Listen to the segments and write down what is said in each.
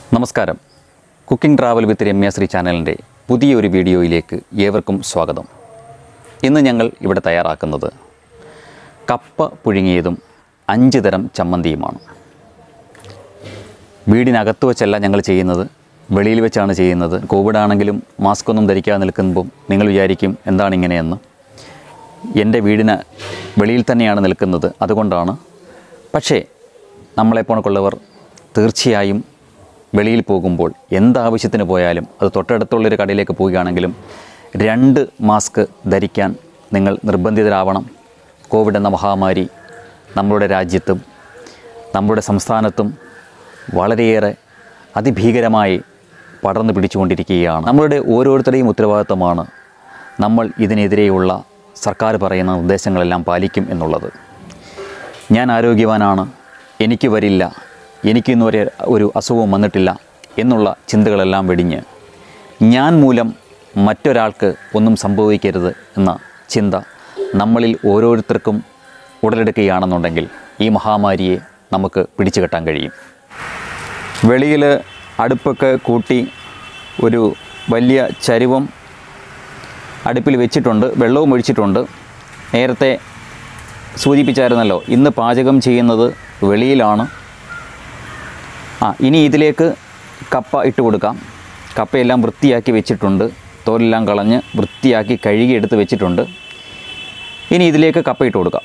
നമസ്കാരം cooking travel with Ramya Sree ചാനലിൻ്റെ പുതിയൊരു വീഡിയോയിലേക്ക് ഏവർക്കും സ്വാഗതം ഇന്ന് ഞങ്ങൾ ഇവിടെ തയ്യാറാക്കുന്നത് കപ്പ പുഴുങ്ങിയതും അഞ്ച് തരം ചമ്മന്തിയുമാണ് വീടിനകത്ത് വെച്ചല്ല ഞങ്ങൾ ചെയ്യുന്നത് വെളിയിൽ വെച്ചാണ് ചെയ്യുന്നത് കോവിഡ് ആണെങ്കിലും മാസ്ക് ഒന്നും ധരിക്കാതെ നിൽക്കുമ്പോൾ നിങ്ങൾ വിചാരിക്കും എന്താണ് ഇങ്ങനെയെന്ന് എൻ്റെ വീടിന് വെളിയിൽ തന്നെയാണ് നിൽക്കുന്നത് അതുകൊണ്ടാണ് പക്ഷേ നമ്മളെപ്പോണക്കുള്ളവർ തീർച്ചയായും വെളിയിൽ പോകുമ്പോൾ എന്താവശ്യത്തിന് പോയാലും അത് തൊട്ടടുത്തുള്ളൊരു കടയിലേക്ക് പോവുകയാണെങ്കിലും രണ്ട് മാസ്ക് ധരിക്കാൻ നിങ്ങൾ നിർബന്ധിതരാവണം കോവിഡ് എന്ന മഹാമാരി നമ്മളുടെ രാജ്യത്തും നമ്മുടെ സംസ്ഥാനത്തും വളരെയേറെ അതിഭീകരമായി പടർന്നു പിടിച്ചുകൊണ്ടിരിക്കുകയാണ് നമ്മളുടെ ഓരോരുത്തരുടെയും ഉത്തരവാദിത്തമാണ് നമ്മൾ ഇതിനെതിരെയുള്ള സർക്കാർ പറയുന്ന നിർദ്ദേശങ്ങളെല്ലാം പാലിക്കും എന്നുള്ളത് ഞാൻ ആരോഗ്യവാനാണ് എനിക്ക് വരില്ല എനിക്കിന്ന് വരെ ഒരു അസുഖവും വന്നിട്ടില്ല എന്നുള്ള ചിന്തകളെല്ലാം വെടിഞ്ഞ് ഞാൻ മൂലം മറ്റൊരാൾക്ക് ഒന്നും സംഭവിക്കരുത് എന്ന ചിന്ത നമ്മളിൽ ഓരോരുത്തർക്കും ഉടലെടുക്കുകയാണെന്നുണ്ടെങ്കിൽ ഈ മഹാമാരിയെ നമുക്ക് പിടിച്ചു കെട്ടാൻ കഴിയും വെളിയിൽ അടുപ്പൊക്കെ കൂട്ടി ഒരു വലിയ ചരുവം അടുപ്പിൽ വെച്ചിട്ടുണ്ട് വെള്ളവും ഒഴിച്ചിട്ടുണ്ട് നേരത്തെ സൂചിപ്പിച്ചായിരുന്നല്ലോ ഇന്ന് പാചകം ചെയ്യുന്നത് വെളിയിലാണ് ആ ഇനി ഇതിലേക്ക് കപ്പ ഇട്ട് കൊടുക്കാം കപ്പയെല്ലാം വൃത്തിയാക്കി വെച്ചിട്ടുണ്ട് തോലെല്ലാം കളഞ്ഞ് വൃത്തിയാക്കി കഴുകി എടുത്ത് വെച്ചിട്ടുണ്ട് ഇനി ഇതിലേക്ക് കപ്പ ഇട്ട് കൊടുക്കാം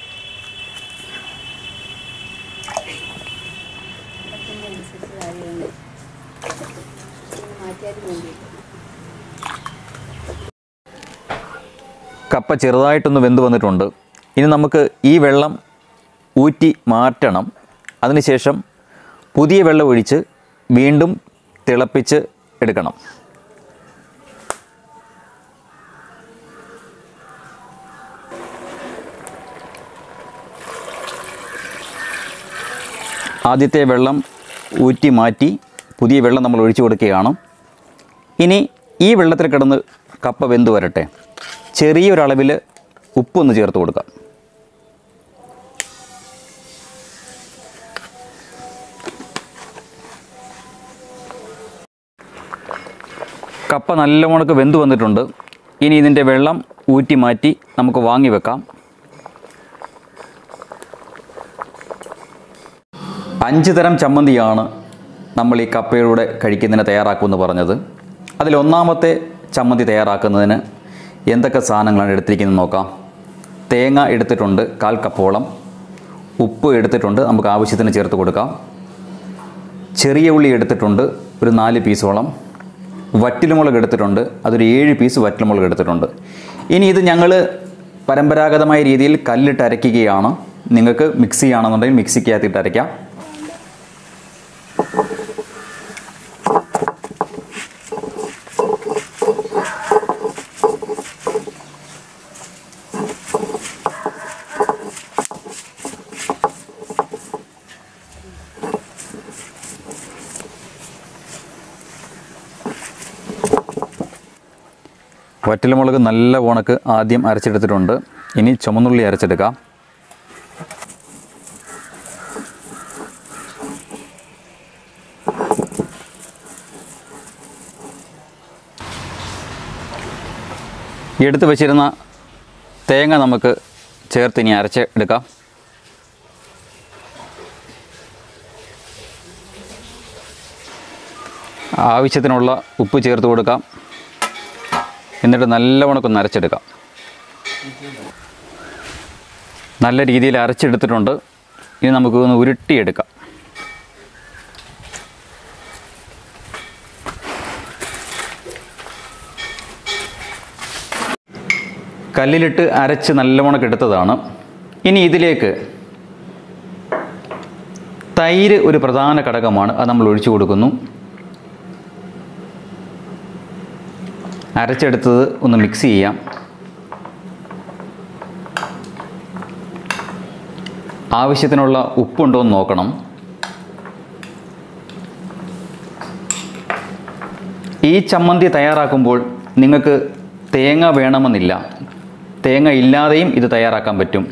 കപ്പ ചെറുതായിട്ടൊന്ന് വെന്ത് വന്നിട്ടുണ്ട് ഇനി നമുക്ക് ഈ വെള്ളം ഊറ്റി മാറ്റണം അതിനുശേഷം പുതിയ വെള്ളം ഒഴിച്ച് വീണ്ടും തിളപ്പിച്ച് എടുക്കണം ആദ്യത്തെ വെള്ളം ഊറ്റി മാറ്റി പുതിയ വെള്ളം നമ്മൾ ഒഴിച്ചു കൊടുക്കുകയാണ് ഇനി ഈ വെള്ളത്തിൽ കിടന്ന് കപ്പ വെന്ത് വരട്ടെ ചെറിയൊരളവിൽ ഉപ്പൊന്ന് ചേർത്ത് കൊടുക്കാം കപ്പ നല്ല മുണക്ക് വെന്ത് വന്നിട്ടുണ്ട് ഇനി ഇതിൻ്റെ വെള്ളം ഊറ്റി മാറ്റി നമുക്ക് വാങ്ങി വെക്കാം അഞ്ച് തരം ചമ്മന്തിയാണ് നമ്മൾ ഈ കപ്പയിലൂടെ കഴിക്കുന്നതിന് തയ്യാറാക്കുമെന്ന് പറഞ്ഞത് അതിലൊന്നാമത്തെ ചമ്മന്തി തയ്യാറാക്കുന്നതിന് എന്തൊക്കെ സാധനങ്ങളാണ് എടുത്തിരിക്കുന്നത് നോക്കാം തേങ്ങ എടുത്തിട്ടുണ്ട് കാൽ കപ്പോളം ഉപ്പ് എടുത്തിട്ടുണ്ട് നമുക്ക് ആവശ്യത്തിന് ചേർത്ത് കൊടുക്കാം ചെറിയ ഉള്ളി എടുത്തിട്ടുണ്ട് ഒരു നാല് പീസോളം വറ്റൽമുളക് എടുത്തിട്ടുണ്ട് അതൊരു ഏഴ് പീസ് വറ്റൽമുളക് എടുത്തിട്ടുണ്ട് ഇനി ഇത് ഞങ്ങൾ പരമ്പരാഗതമായ രീതിയിൽ കല്ലിട്ട് അരയ്ക്കുകയാണ് നിങ്ങൾക്ക് മിക്സി ആണെന്നുണ്ടെങ്കിൽ മിക്സിക്കകത്തിട്ട് അരയ്ക്കാം വറ്റൽമുളക് നല്ല ഉണക്ക് ആദ്യം അരച്ചെടുത്തിട്ടുണ്ട് ഇനി ചുമന്നുള്ളി അരച്ചെടുക്കാം എടുത്ത് വെച്ചിരുന്ന തേങ്ങ നമുക്ക് ചേർത്ത് ഇനി അരച്ച് എടുക്കാം ആവശ്യത്തിനുള്ള ഉപ്പ് ചേർത്ത് കൊടുക്കാം എന്നിട്ട് നല്ലവണ്ണം ഒന്ന് അരച്ചെടുക്കാം നല്ല രീതിയിൽ അരച്ചെടുത്തിട്ടുണ്ട് ഇനി നമുക്ക് ഒന്ന് ഉരുട്ടിയെടുക്കാം കല്ലിലിട്ട് അരച്ച് നല്ലവണ്ണം എടുത്തതാണ് ഇനി ഇതിലേക്ക് തൈര് ഒരു പ്രധാന ഘടകമാണ് അത് നമ്മൾ ഒഴിച്ചു കൊടുക്കുന്നു അരച്ചെടുത്തത് ഒന്ന് മിക്സ് ചെയ്യാം ആവശ്യത്തിനുള്ള ഉപ്പുണ്ടോ എന്ന് നോക്കണം ഈ ചമ്മന്തി തയ്യാറാക്കുമ്പോൾ നിങ്ങൾക്ക് തേങ്ങ വേണമെന്നില്ല തേങ്ങ ഇല്ലാതെയും ഇത് തയ്യാറാക്കാൻ പറ്റും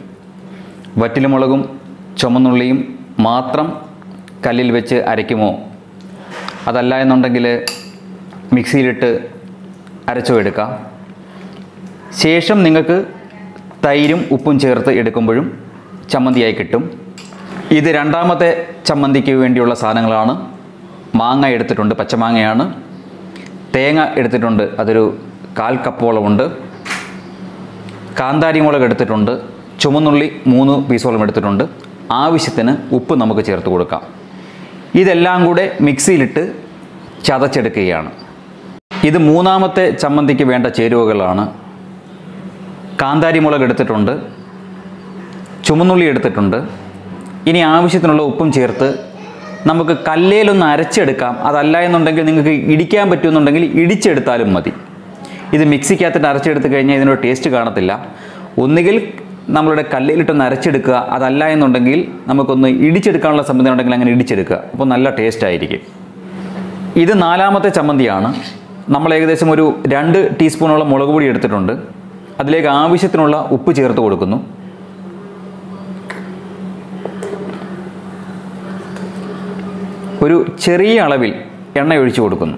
വറ്റലുമുളകും ചുമന്നുള്ളിയും മാത്രം കല്ലിൽ വെച്ച് അരയ്ക്കുമോ അതല്ല എന്നുണ്ടെങ്കിൽ മിക്സിയിലിട്ട് അരച്ചോ എടുക്കാം ശേഷം നിങ്ങൾക്ക് തൈരും ഉപ്പും ചേർത്ത് എടുക്കുമ്പോഴും ചമ്മന്തിയായി കിട്ടും ഇത് രണ്ടാമത്തെ ചമ്മന്തിക്ക് വേണ്ടിയുള്ള സാധനങ്ങളാണ് മാങ്ങ എടുത്തിട്ടുണ്ട് പച്ചമാങ്ങയാണ് തേങ്ങ എടുത്തിട്ടുണ്ട് അതൊരു കാൽ കപ്പോളമുണ്ട് കാന്താരി മുളക് എടുത്തിട്ടുണ്ട് ചുമന്നുള്ളി മൂന്ന് പീസോളം എടുത്തിട്ടുണ്ട് ആവശ്യത്തിന് ഉപ്പ് നമുക്ക് ചേർത്ത് കൊടുക്കാം ഇതെല്ലാം കൂടെ മിക്സിയിലിട്ട് ചതച്ചെടുക്കുകയാണ് ഇത് മൂന്നാമത്തെ ചമ്മന്തിക്ക് വേണ്ട ചേരുവകളാണ് കാന്താരി മുളക് എടുത്തിട്ടുണ്ട് ചുമന്നുള്ളി എടുത്തിട്ടുണ്ട് ഇനി ആവശ്യത്തിനുള്ള ഉപ്പും ചേർത്ത് നമുക്ക് കല്ലേലൊന്ന് അരച്ചെടുക്കാം അതല്ല എന്നുണ്ടെങ്കിൽ നിങ്ങൾക്ക് ഇടിക്കാൻ പറ്റുമെന്നുണ്ടെങ്കിൽ ഇടിച്ചെടുത്താലും മതി ഇത് മിക്സിക്കകത്തിട്ട് അരച്ചെടുത്ത് കഴിഞ്ഞാൽ ഇതിനൊരു ടേസ്റ്റ് കാണത്തില്ല ഒന്നുകിൽ നമ്മളുടെ കല്ലിലിട്ടൊന്ന് അരച്ചെടുക്കുക അതല്ല എന്നുണ്ടെങ്കിൽ നമുക്കൊന്ന് ഇടിച്ചെടുക്കാനുള്ള സംബന്ധം ഉണ്ടെങ്കിൽ അങ്ങനെ ഇടിച്ചെടുക്കുക അപ്പോൾ നല്ല ടേസ്റ്റ് ആയിരിക്കും ഇത് നാലാമത്തെ ചമ്മന്തിയാണ് നമ്മൾ ഏകദേശം ഒരു രണ്ട് ടീസ്പൂണോളം മുളക് പൊടി എടുത്തിട്ടുണ്ട് അതിലേക്ക് ആവശ്യത്തിനുള്ള ഉപ്പ് ചേർത്ത് കൊടുക്കുന്നു ഒരു ചെറിയ അളവിൽ എണ്ണ ഒഴിച്ചു കൊടുക്കുന്നു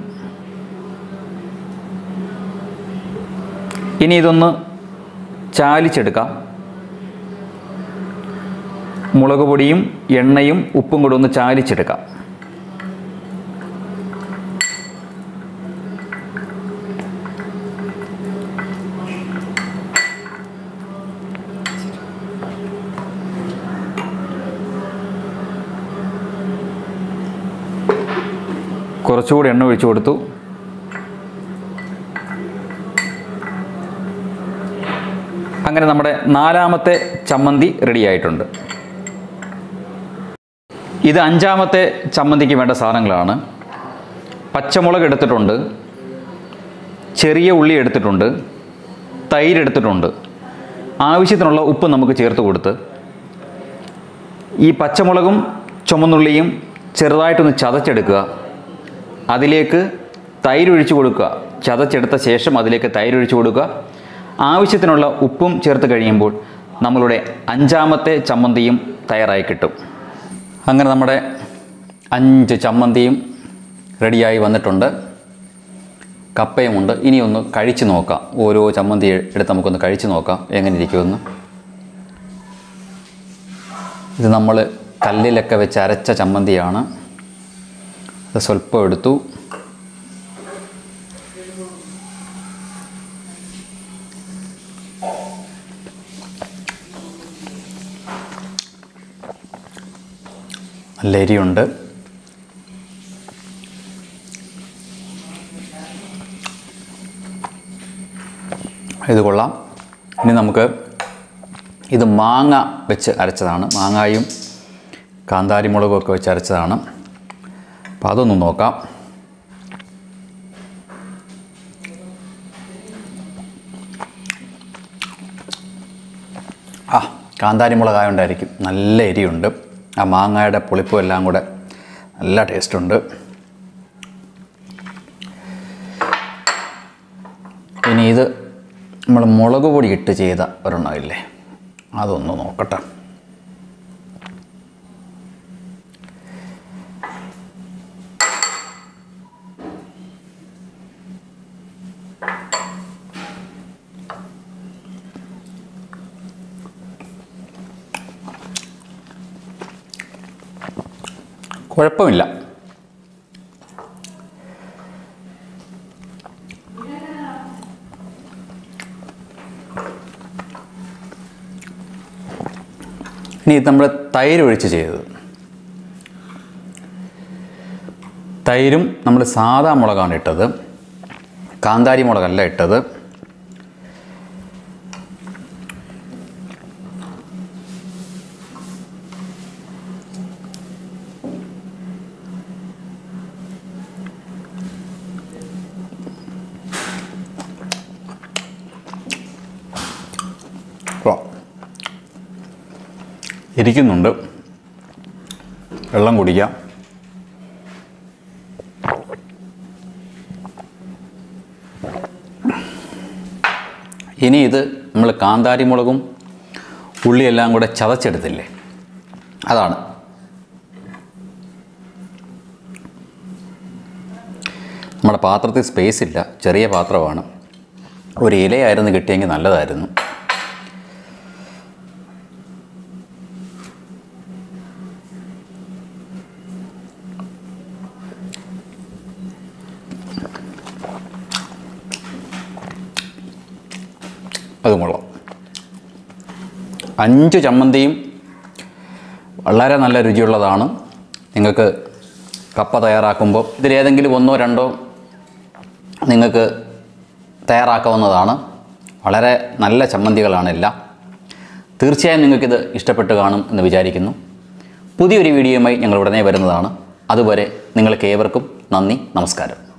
ഇനി ഇതൊന്ന് ചാലിച്ചെടുക്കാം മുളക് പൊടിയും എണ്ണയും ഉപ്പും കൂടെ ഒന്ന് ചാലിച്ചെടുക്കാം കുറച്ചുകൂടി എണ്ണ ഒഴിച്ചു കൊടുത്തു അങ്ങനെ നമ്മുടെ നാലാമത്തെ ചമ്മന്തി റെഡിയായിട്ടുണ്ട് ഇത് അഞ്ചാമത്തെ ചമ്മന്തിക്ക് വേണ്ട സാധനങ്ങളാണ് പച്ചമുളക് എടുത്തിട്ടുണ്ട് ചെറിയ ഉള്ളി എടുത്തിട്ടുണ്ട് തൈര് എടുത്തിട്ടുണ്ട് ആവശ്യത്തിനുള്ള ഉപ്പ് നമുക്ക് ചേർത്ത് കൊടുത്ത് ഈ പച്ചമുളകും ചുമന്നുള്ളിയും ചെറുതായിട്ടൊന്ന് ചതച്ചെടുക്കുക അതിലേക്ക് തൈര് ഒഴിച്ചു കൊടുക്കുക ചതച്ചെടുത്ത ശേഷം അതിലേക്ക് തൈര് ഒഴിച്ചു കൊടുക്കുക ആവശ്യത്തിനുള്ള ഉപ്പും ചേർത്ത് കഴിയുമ്പോൾ നമ്മളുടെ അഞ്ചാമത്തെ ചമ്മന്തിയും തയ്യാറായി കിട്ടും അങ്ങനെ നമ്മുടെ അഞ്ച് ചമ്മന്തിയും റെഡിയായി വന്നിട്ടുണ്ട് കപ്പയുമുണ്ട് ഇനി ഒന്ന് കഴിച്ച് നോക്കാം ഓരോ ചമ്മന്തി എടുത്ത് നമുക്കൊന്ന് കഴിച്ച് നോക്കാം എങ്ങനെ ഇരിക്കുമെന്ന് ഇത് നമ്മൾ കല്ലിലൊക്കെ വെച്ച് അരച്ച ചമ്മന്തിയാണ് അത് സ്വല്പം എടുത്തു നല്ല എരിയുണ്ട് ഇത് കൊള്ളാം ഇനി നമുക്ക് ഇത് മാങ്ങ വെച്ച് അരച്ചതാണ് മാങ്ങായും കാന്താരി മുളകും ഒക്കെ വെച്ച് അരച്ചതാണ് അപ്പോൾ അതൊന്ന് നോക്കാം ആ കാന്താരി മുളകായോണ്ടായിരിക്കും നല്ല എരിയുണ്ട് ആ മാങ്ങയുടെ പുളിപ്പും എല്ലാം കൂടെ നല്ല ടേസ്റ്റുണ്ട് ഇനി ഇത് നമ്മൾ മുളക് പൊടി ഇട്ട് ചെയ്ത ഒരെണ്ണം ഇല്ലേ അതൊന്ന് നോക്കട്ടെ കുഴപ്പമില്ല ഇനി ഇത് നമ്മൾ തൈര് ഒഴിച്ച് ചെയ്തത് തൈരും നമ്മൾ സാദാ മുളകാണ് ഇട്ടത് കാന്താരി മുളകല്ല ഇട്ടത് കൊള്ളാം. ഇരിക്കുന്നുണ്ട് വെള്ളം കുടിക്കാം ഇനി ഇത് നമ്മൾ കാന്താരി മുളകും ഉള്ളിയെല്ലാം കൂടെ ചതച്ചെടുത്തില്ലേ അതാണ് നമ്മുടെ പാത്രത്തിൽ സ്പേസ് ഇല്ല ചെറിയ പാത്രമാണ് ഒരു ഇലയായിരുന്നു കിട്ടിയെങ്കിൽ നല്ലതായിരുന്നു അത് കൊള്ളാം അഞ്ച് ചമ്മന്തിയും വളരെ നല്ല രുചിയുള്ളതാണ് നിങ്ങൾക്ക് കപ്പ തയ്യാറാക്കുമ്പോൾ ഇതിലേതെങ്കിലും ഒന്നോ രണ്ടോ നിങ്ങൾക്ക് തയ്യാറാക്കാവുന്നതാണ് വളരെ നല്ല ചമ്മന്തികളാണ് എല്ലാം തീർച്ചയായും നിങ്ങൾക്കിത് ഇഷ്ടപ്പെട്ട് കാണും എന്ന് വിചാരിക്കുന്നു പുതിയൊരു വീഡിയോയുമായി ഞങ്ങൾ ഉടനെ വരുന്നതാണ് അതുവരെ നിങ്ങൾക്ക് ഏവർക്കും നന്ദി നമസ്കാരം